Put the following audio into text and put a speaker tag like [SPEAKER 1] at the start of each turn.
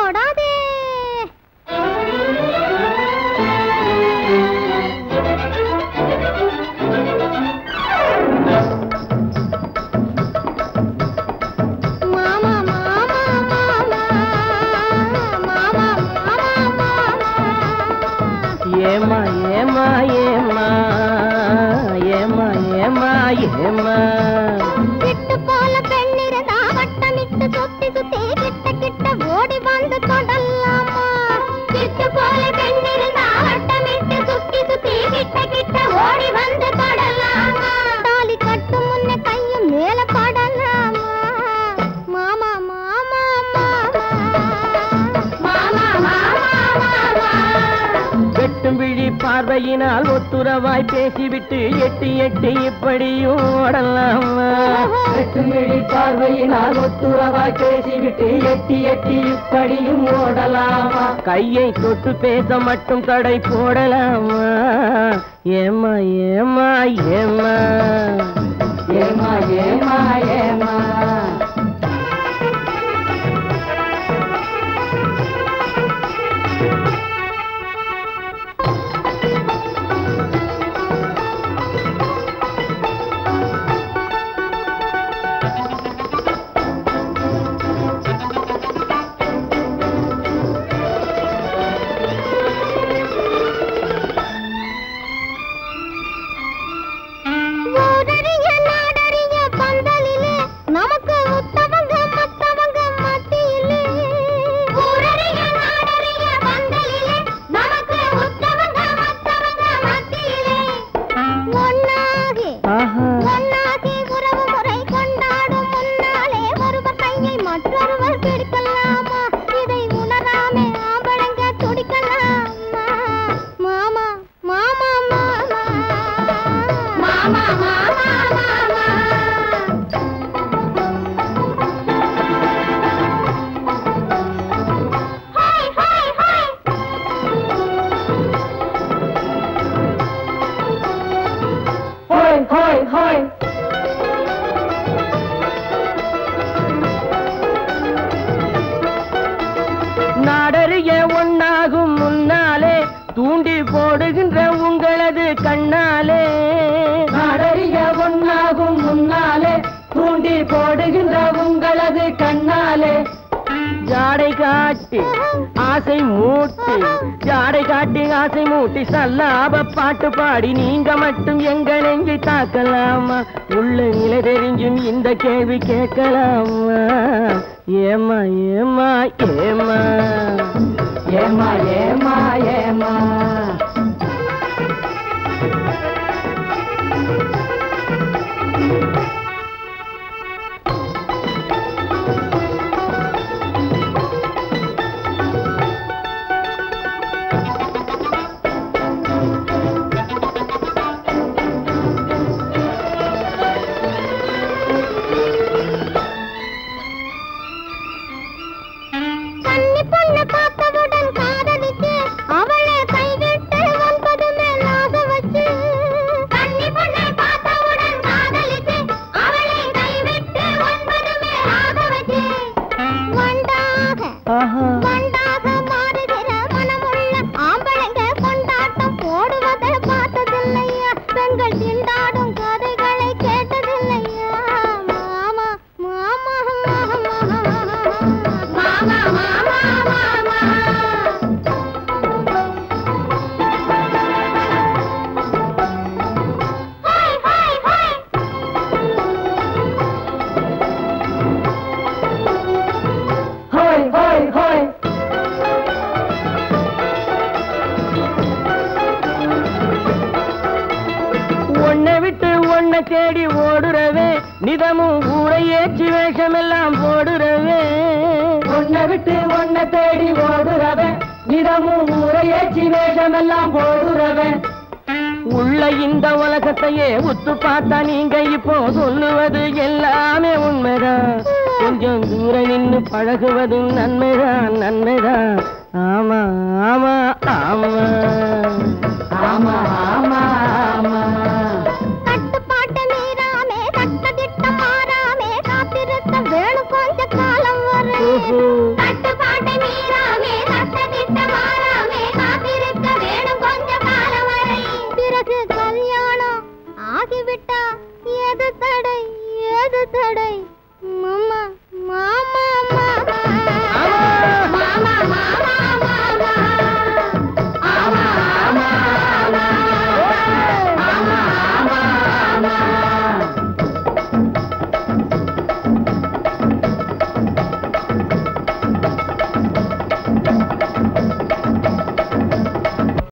[SPEAKER 1] போடாதே மாமா மாமா மாமா மாமா மாமா
[SPEAKER 2] ஏமா ஏமா ஏமா ஏமா ஏமா ஏமா
[SPEAKER 1] விட்டு போல பெண்ணிருந்தா வட்டமிட்டு சுத்தி சுத்தி கிட்ட கிட்ட ஓடி வந்து தொடலாமா விட்டு போல பெண்ணிருந்தா வட்டமிட்டு சுத்தி சுத்தி கிட்ட கிட்ட ஓடி வந்து தொடலாமா தாலி கட்டு முன்ன கையும் மேல படலாமா மாமா மாமா மாமா மாமா மாமா
[SPEAKER 2] வெட்டும் விழி பார்வையினால் ஒத்துறவாய் பேசிவிட்டு எட்டி எட்டி இப்படியும் ஓடலாமா வெட்டும் விழி பார்வையினால் ஒத்துறவாய் பேசிவிட்டு எட்டி எட்டி இப்படியும் ஓடலாமா கையை தொட்டு பேச மட்டும் தடை போடலாமா ஏமா ஏமா ஏமா ஏமா ஏமா ஏமா
[SPEAKER 1] ஊரறிய நாடறிய பந்தலிலே நமக்கு உத்தவங்க மத்தவங்க மத்தியிலே ஊரறிய நாடறிய பந்தலிலே நமக்கு உத்தவங்க மத்தவங்க மத்தியிலே ஒன்னாகி
[SPEAKER 2] ஆஹா
[SPEAKER 1] ஒன்னாகி உறவு முறை கொண்டாடும் முன்னாலே ஒருவர் கையை மற்றொருவர் பிடிக்கலாமா இதை உணராமே ஆம்பளங்க துடிக்கலாமா மாமா மாமா மாமா மாமா மாமா மாமா ஹாய் ஹாய் ஹாய்
[SPEAKER 2] ஹோய் ஹோய் ஹோய் நாடறிய ஒன்னாகும் முன்னாலே தூண்டி போடுகின்ற உங்களது கண்ணாலே நாடறிய ஒன்னாகும் முன்னாலே தூண்டி போடுகின்ற உங்களது கண்ணாலே ஜாடை காட்டி ஆசை மூட்டி ஜாடை காட்டி ஆசை மூட்டி சல்லாப பாட்டு பாடி நீங்க மட்டும் எங்க நெஞ்சை தாக்கலாமா உள்ள நிலை தெரிஞ்சும் இந்த கேள்வி கேட்கலாமா ஏமா ஏமா ஏமா ஏமா ஏமா ஏமா
[SPEAKER 1] கன்னி பொண்ணு பார்த்தவுடன் காதலிச்சு அவளை கைவிட்டு ஒன்பது மேல் ஆசை வச்சு கன்னி பொண்ணு பார்த்தவுடன் காதலிச்சு அவளை கைவிட்டு ஒன்பது மேல் ஆசை வச்சு வண்டாக
[SPEAKER 2] ஆஹா
[SPEAKER 1] வண்டாக மாறுகிற மனமுள்ள ஆம்பளைங்க கொண்டாட்டம் போடுவதை பார்த்ததில்லையா பெண்கள் திண்டாடும் கதைகளை கேட்டதில்லையா மாமா மாமா மாமா மாமா மாமா ஹாய் ஹாய் ஹாய்
[SPEAKER 2] ஹோய் ஹோய் ஹோய் உன்னை விட்டு உன்னை தேடி ஓடுறவே நிதமும் ஊரை ஏற்றி வேஷமெல்லாம் போடுறவே உன்னை விட்டு உன்னை தேடி ஓடுறவே நிதமும் ஊரை ஏற்றி வேஷமெல்லாம் போடுறவே உள்ள இந்த உலகத்தையே உத்து பார்த்தா நீங்க இப்போ சொல்லுவது எல்லாமே உண்மைதான் கொஞ்சம் தூரம் நின்னு பழகுவதும் நன்மைதான் நன்மைதான் ஆமா ஆமா ஆமா ஆமா ஆமா ஆமா
[SPEAKER 1] கட்டுப்பாட்டு மீறாமே சட்டதிட்டம் மாறாமே காத்திருக்க வேணும் கொஞ்ச காலம் வரை
[SPEAKER 2] ஓஹோ.
[SPEAKER 1] கட்டுப்பாட்டு மீறாமே விட்டா எது தடை எது தடை மாமா மாமா மாமா மாமா மாமா